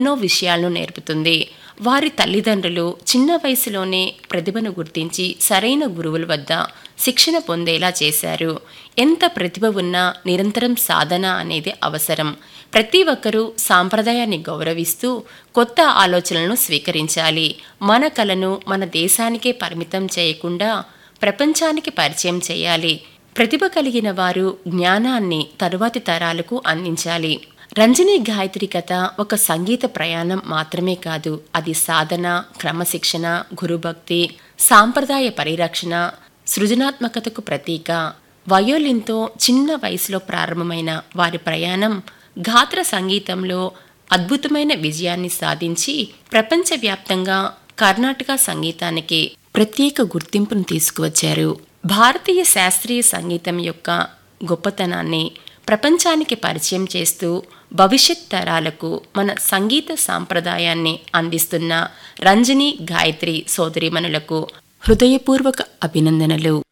ఎన్నో విషయాలను నేర్పుతుంది వారి తల్లిదండ్రులు చిన్న వయసులోనే ప్రతిభను గుర్తించి సరైన గురువుల వద్ద శిక్షణ పొందేలా చేశారు ఎంత ప్రతిభ ఉన్నా నిరంతరం సాధన అనేది అవసరం ప్రతి ఒక్కరూ సాంప్రదాయాన్ని గౌరవిస్తూ కొత్త ఆలోచనలను స్వీకరించాలి మన కళను మన దేశానికే పరిమితం చేయకుండా ప్రపంచానికి పరిచయం చేయాలి ప్రతిభ కలిగిన వారు జ్ఞానాన్ని తరువాతి తరాలకు అందించాలి రంజని గాయత్రి కథ ఒక సంగీత ప్రయాణం మాత్రమే కాదు అది సాధన క్రమశిక్షణ గురుభక్తి సాంప్రదాయ పరిరక్షణ సృజనాత్మకతకు ప్రతీక వయోలిన్తో చిన్న వయసులో ప్రారంభమైన వారి ప్రయాణం గాత్ర సంగీతంలో అద్భుతమైన విజయాన్ని సాధించి ప్రపంచవ్యాప్తంగా కర్ణాటక సంగీతానికి ప్రత్యేక గుర్తింపును తీసుకువచ్చారు భారతీయ శాస్త్రీయ సంగీతం యొక్క గొప్పతనాన్ని ప్రపంచానికి పరిచయం చేస్తూ భవిష్యత్ తరాలకు మన సంగీత సాంప్రదాయాన్ని అందిస్తున్న రంజని గాయత్రి సోదరిమణులకు హృదయపూర్వక అభినందనలు